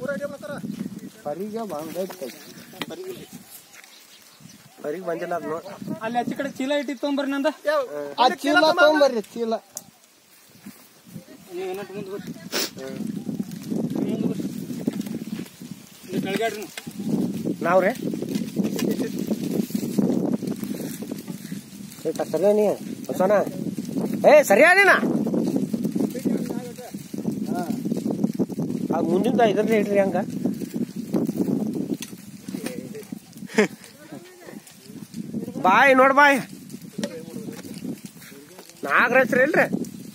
ಪರಿಗೆ ಬಂದೈತೆ ಪರಿಗೆ ಬಂದಿಲ್ಲ ಅದು ನೋಡ್ ಅಲ್ಲಿ ಆಚೆ ಕಡೆ ಚೀಲ ಇಟ್ಟಿ ತೊಗೊಂಬರ್ರಿ ನಂದ ಆ ಚೀಲ ತಗೊಂಬರ್ರಿ ಚೀಲ ನೀವು ಏನಟ್ಟು ಮುಂದೆ ಬರ್ರಿ ಮುಂದೆ ಬರ್ರಿ ಇಲ್ಲಿ ಕೆಳಗಾಡ್ರಿ ನೀವು. ನಾವ್ರಿ ಸರಿಯಾನಿ ಹೊಸನ ಏ ಸರಿಯಾನಿನ ಆ ಮುಂದಿನ ಇದ್ರಲ್ಲಿ ಇಡ್ರಿ ಹಂಗ ಬಾಯ್ ನೋಡ್ ಬಾಯ್ ನಾಗರಾಜ್ ಇಲ್ರಿ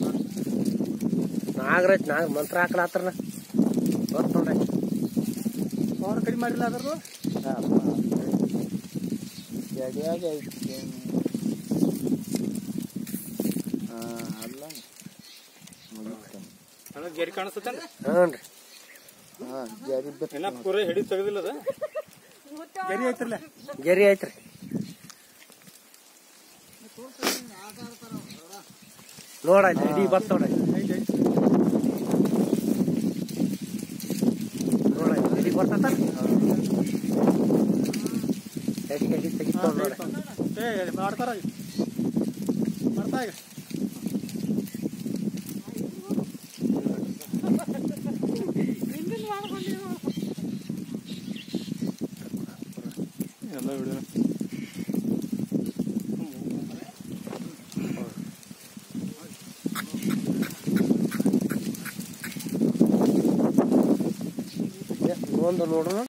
ನಾಗರಾಜ್ ನಾಗ್ ಮಂತ್ರ ಹಾಕ್ಲಾತ್ರನ ಗೊತ್ತ ನೋಡ್ರಿ ಅವ್ರ ಕಡಿಮೆ ಮಾಡಿಲ್ಲ ಅದ್ರದ್ದು ಎಡಿಯಾಗ ಐತಿ ಅಲ್ಲ ನನಗೆ ಗೆರಿ ಕಾಣಿಸ್ತೇನೆ ಹ್ಞೂ ರೀ ಹಾಂ ಜರಿ ಏನ ಪೂರ ಹಿಡಿ ತೆಗೆದಿಲ್ಲ ಅದ ಗೆರಿ ಐತ್ರಲ್ಲ ಗೆರಿ ಐತ್ರಿ ನೋಡಾಯ್ತು ಇಡೀ ಬತ್ ನೋಡ್ರಿ ನೋಡಾಯ್ತು ಇಡೀ ಬರ್ತದ ಎಡಿ ಎಡಿ ತೆಗಿತಾವ ನೋಡ್ರಿ ಏ ಮಾಡ್ತಾರ ಮಾಡ್ತಾ ಈಗ ಎಲ್ಲ ವಿಡಿಯೋ ಒಂದು ನೋಡ್ರು